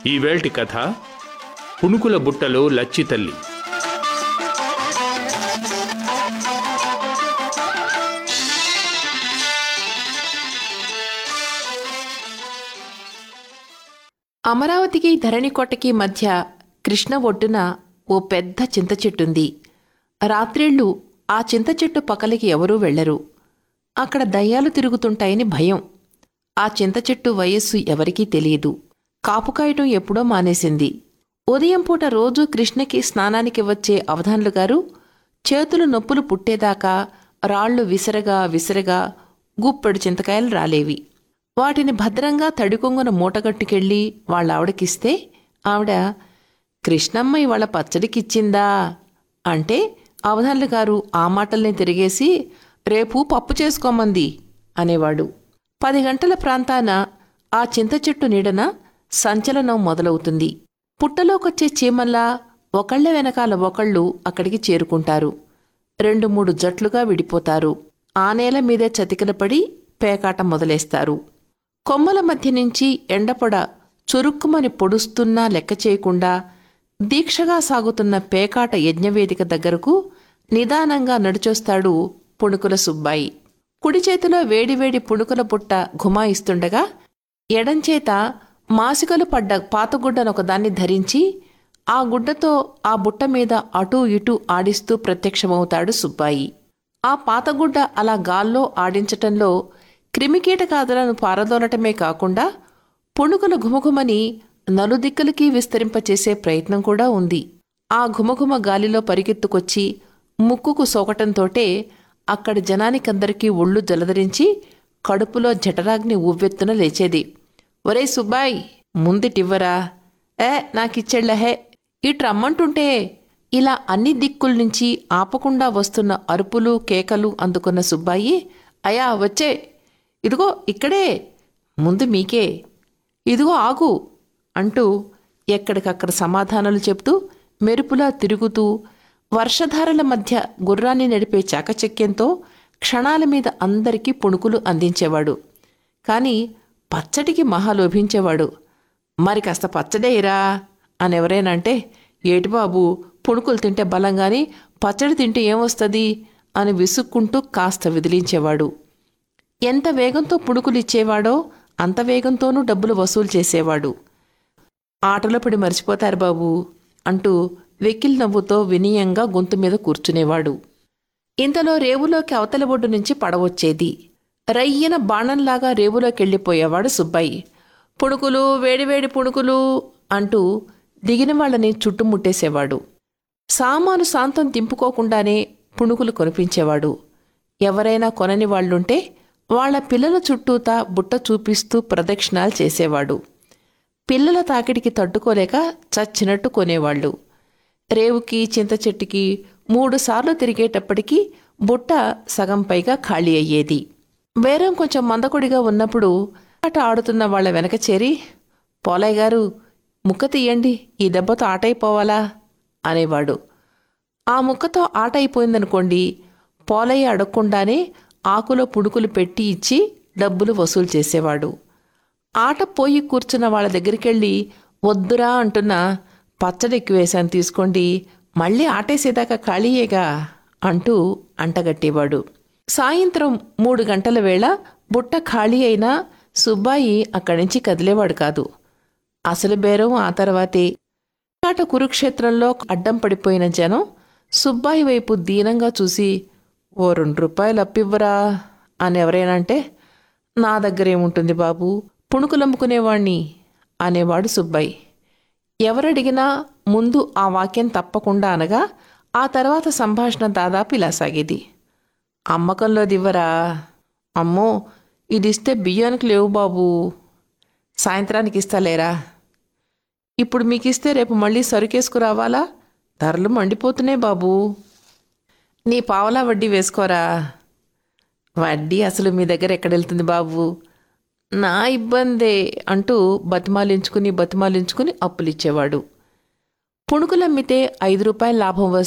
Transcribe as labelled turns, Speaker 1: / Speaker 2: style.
Speaker 1: ఈవేల్టి కథ పుణుకుల బుట్టలో లచ్చి తల్లి
Speaker 2: అమరావతికి ధరణికోటకి మధ్య కృష్ణ ఒడ్డున ఓ పెద్ద చింత చెట్టుంది రాత్రిళ్ళు ఆ చింత చెట్టు పక్కలకి ఎవరూ వెళ్లరు అక్కడ దయ్యాలు తిరుగుతుంటాయని భయం ఆ చింత చెట్టు వయస్సు ఎవరికీ తెలియదు కాపుకాయటం ఎప్పుడో మానేసింది ఉదయం పూట రోజూ కృష్ణకి స్నానానికి వచ్చే అవధానులు గారు చేతులు నొప్పులు పుట్టేదాకా రాళ్ళు విసరగా విసరగా గుప్పెడు చింతకాయలు రాలేవి వాటిని భద్రంగా తడికొంగున మూటగట్టుకెళ్ళి వాళ్ళ ఆవిడకిస్తే ఆవిడ కృష్ణమ్మ ఇవాళ పచ్చడికిచ్చిందా అంటే అవధానులు గారు ఆ మాటల్ని తిరిగేసి రేపు పప్పు చేసుకోమంది అనేవాడు పది గంటల ప్రాంతాన ఆ చింత చెట్టు నీడన సంచలనం మొదలవుతుంది పుట్టలోకొచ్చే చీమల్లా ఒకళ్ళ వెనకాల ఒకళ్ళు అక్కడికి చేరుకుంటారు రెండు మూడు జట్లుగా విడిపోతారు ఆ నేల మీదే చతికిలపడి పేకాట మొదలేస్తారు కొమ్మల మధ్య నుంచి ఎండపొడ చురుక్కుమని పొడుస్తున్నా లెక్క చేయకుండా దీక్షగా సాగుతున్న పేకాట యజ్ఞవేదిక దగ్గరకు నిదానంగా నడిచొస్తాడు పుణుకుల సుబ్బాయి కుడి చేతిలో వేడివేడి పుణుకుల పుట్ట ఘుమాయిస్తుండగా ఎడంచేత మాసికలు పడ్డ పాతగుడ్డనొకదాన్ని ధరించి ఆ గుడ్డతో ఆ బుట్ట మీద అటూ ఇటూ ఆడిస్తూ ప్రత్యక్షమవుతాడు సుబ్బాయి ఆ పాతగుడ్డ అలా గాల్లో ఆడించటంలో క్రిమికీటకాదులను పారదోలటమే కాకుండా పుణుకుల ఘుమఘుమని నలుదిక్కులకి విస్తరింపచేసే ప్రయత్నం కూడా ఉంది ఆ ఘుమఘుమ గాలిలో పరిగెత్తుకొచ్చి ముక్కుకు సోకటంతోటే అక్కడి జనానికందరికీ ఒళ్ళు జలదరించి కడుపులో జఠరాగ్ని ఉవ్వెత్తున లేచేది ఒరే సుబ్బాయ్ ముందిటివ్వరా ఏ నాకిచ్చెళ్ళహే ఇట్రమ్మంటుంటే ఇలా అన్ని దిక్కుల నుంచి ఆపకుండా వస్తున్న అరుపులు కేకలు అందుకున్న సుబ్బాయి అయా వచ్చే ఇదిగో ఇక్కడే ముందు మీకే ఇదిగో ఆగు అంటూ ఎక్కడికక్కడ సమాధానాలు చెప్తూ మెరుపులా తిరుగుతూ వర్షధారల మధ్య గుర్రాన్ని నడిపే చాకచక్యంతో క్షణాల మీద అందరికీ పుణుకులు అందించేవాడు కాని పచ్చడికి మహా లోభించేవాడు మరి కాస్త పచ్చడేరా అని ఎవరైనంటే ఏటి బాబు పుణుకులు తింటే బలంగాని పచ్చడి తింటే ఏమొస్తుంది అని విసుక్కుంటూ కాస్త విదిలించేవాడు ఎంత వేగంతో పుణుకులు ఇచ్చేవాడో అంత వేగంతోనూ డబ్బులు వసూలు చేసేవాడు ఆటలో పడి మర్చిపోతారు బాబు అంటూ వెకిల్ నవ్వుతో వినయంగా గొంతు మీద కూర్చునేవాడు ఇంతలో రేవులోకి అవతల ఒడ్డు నుంచి పడవచ్చేది రయ్యన బాణంలాగా రేవులోకెళ్ళిపోయేవాడు సుబ్బయ్య పుణుకులు వేడివేడి పుణుకులు అంటూ దిగిన వాళ్ళని చుట్టుముట్టేసేవాడు సామాను సాంతం దింపుకోకుండానే పుణుకులు కొనిపించేవాడు ఎవరైనా కొనని వాళ్ళుంటే వాళ్ళ పిల్లల చుట్టూతా బుట్ట చూపిస్తూ ప్రదక్షిణాలు చేసేవాడు పిల్లల తాకిడికి తట్టుకోలేక చచ్చినట్టు కొనేవాళ్ళు రేవుకి చింత చెట్టుకి మూడుసార్లు తిరిగేటప్పటికీ బుట్ట సగం పైగా ఖాళీ అయ్యేది బేరం కొంచెం మందకొడిగా ఉన్నప్పుడు ఆట ఆడుతున్న వాళ్ళ వెనక చేరి పోలయ్య గారు ముక్క తీయండి ఈ దెబ్బతో ఆట అయిపోవాలా అనేవాడు ఆ ముక్కతో ఆట అయిపోయిందనుకోండి పోలయ్య అడగకుండానే ఆకులో పుడుకులు పెట్టి ఇచ్చి డబ్బులు వసూలు చేసేవాడు ఆట పోయి కూర్చున్న వాళ్ళ దగ్గరికెళ్ళి వద్దురా అంటున్నా పచ్చడి ఎక్కువేశాను తీసుకోండి మళ్ళీ ఆటేసేదాకా ఖాళీయేగా అంటూ అంటగట్టేవాడు సాయంత్రం మూడు గంటల వేళ బుట్ట ఖాళీ అయినా సుబ్బాయి అక్కడి నుంచి కదిలేవాడు కాదు అసలు బేరం ఆ తర్వాతే ఆట కురుక్షేత్రంలో అడ్డం పడిపోయిన జనం సుబ్బాయి వైపు దీనంగా చూసి ఓ రెండు రూపాయలు అప్పివ్వరా అని ఎవరైనా అంటే నా దగ్గర ఏముంటుంది బాబు పుణుకులమ్ముకునేవాణ్ణి అనేవాడు సుబ్బయ్య ఎవరడిగినా ముందు ఆ వాక్యం తప్పకుండా అనగా ఆ తర్వాత సంభాషణ దాదాపు ఇలా సాగేది అమ్మకంలో దివ్వరా అమ్మో ఇది ఇస్తే బియ్యానికి లేవు బాబు సాయంత్రానికి ఇస్తాలేరా ఇప్పుడు మీకు ఇస్తే రేపు మళ్ళీ సరుకేసుకురావాలా ధరలు మండిపోతున్నాయి బాబు నీ పావలా వడ్డీ వేసుకోరా వడ్డీ అసలు మీ దగ్గర ఎక్కడ వెళ్తుంది బాబు నా ఇబ్బందే అంటూ బతిమాలించుకుని బతిమాలించుకుని అప్పులిచ్చేవాడు పుణుకులమ్మితే ఐదు రూపాయల లాభం వస్తే